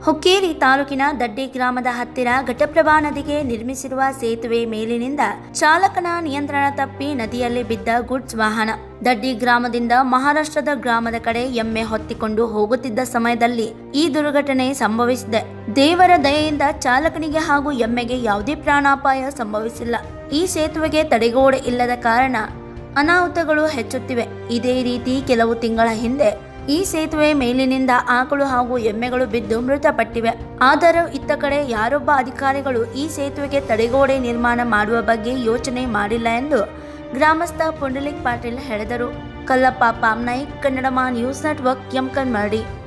ಹುಕ್ಕೇರಿ ತಾಲೂಕಿನ ದಡ್ಡಿ ಗ್ರಾಮದ ಹತ್ತಿರ ಘಟಪ್ರಭಾ ನದಿಗೆ ನಿರ್ಮಿಸಿರುವ ಸೇತುವೆ ಮೇಲಿನಿಂದ ಚಾಲಕನ ನಿಯಂತ್ರಣ ತಪ್ಪಿ ನದಿಯಲ್ಲಿ ಬಿದ್ದ ಗುಡ್ಸ್ ವಾಹನ ದಡ್ಡಿ ಗ್ರಾಮದಿಂದ ಮಹಾರಾಷ್ಟ್ರದ ಗ್ರಾಮದ ಕಡೆ ಎಮ್ಮೆ ಹೊತ್ತಿಕೊಂಡು ಹೋಗುತ್ತಿದ್ದ ಸಮಯದಲ್ಲಿ ಈ ದುರ್ಘಟನೆ ಸಂಭವಿಸಿದೆ ದೇವರ ದಯೆಯಿಂದ ಚಾಲಕನಿಗೆ ಹಾಗೂ ಎಮ್ಮೆಗೆ ಯಾವುದೇ ಪ್ರಾಣಾಪಾಯ ಸಂಭವಿಸಿಲ್ಲ ಈ ಸೇತುವೆಗೆ ತಡೆಗೋಡೆ ಇಲ್ಲದ ಕಾರಣ ಅನಾಹುತಗಳು ಹೆಚ್ಚುತ್ತಿವೆ ಇದೇ ರೀತಿ ಕೆಲವು ತಿಂಗಳ ಹಿಂದೆ ಈ ಸೇತುವೆ ಮೇಲಿನಿಂದ ಆಕಳು ಹಾಗೂ ಎಮ್ಮೆಗಳು ಬಿದ್ದು ಮೃತಪಟ್ಟಿವೆ ಆದರೂ ಇತ್ತ ಕಡೆ ಯಾರೊಬ್ಬ ಅಧಿಕಾರಿಗಳು ಈ ಸೇತುವೆಗೆ ತಡೆಗೋಡೆ ನಿರ್ಮಾಣ ಮಾಡುವ ಬಗ್ಗೆ ಯೋಚನೆ ಮಾಡಿಲ್ಲ ಎಂದು ಗ್ರಾಮಸ್ಥ ಪುಂಡಲಿಕ್ ಪಾಟೀಲ್ ಹೇಳಿದರು ಕಲ್ಲಪ್ಪ ಪಾಮ್ನಾಯ್ಕ್ ಕನ್ನಡಮ ನ್ಯೂಸ್ ನೆಟ್ವರ್ಕ್ ಯಮಕನ್ಮರಡಿ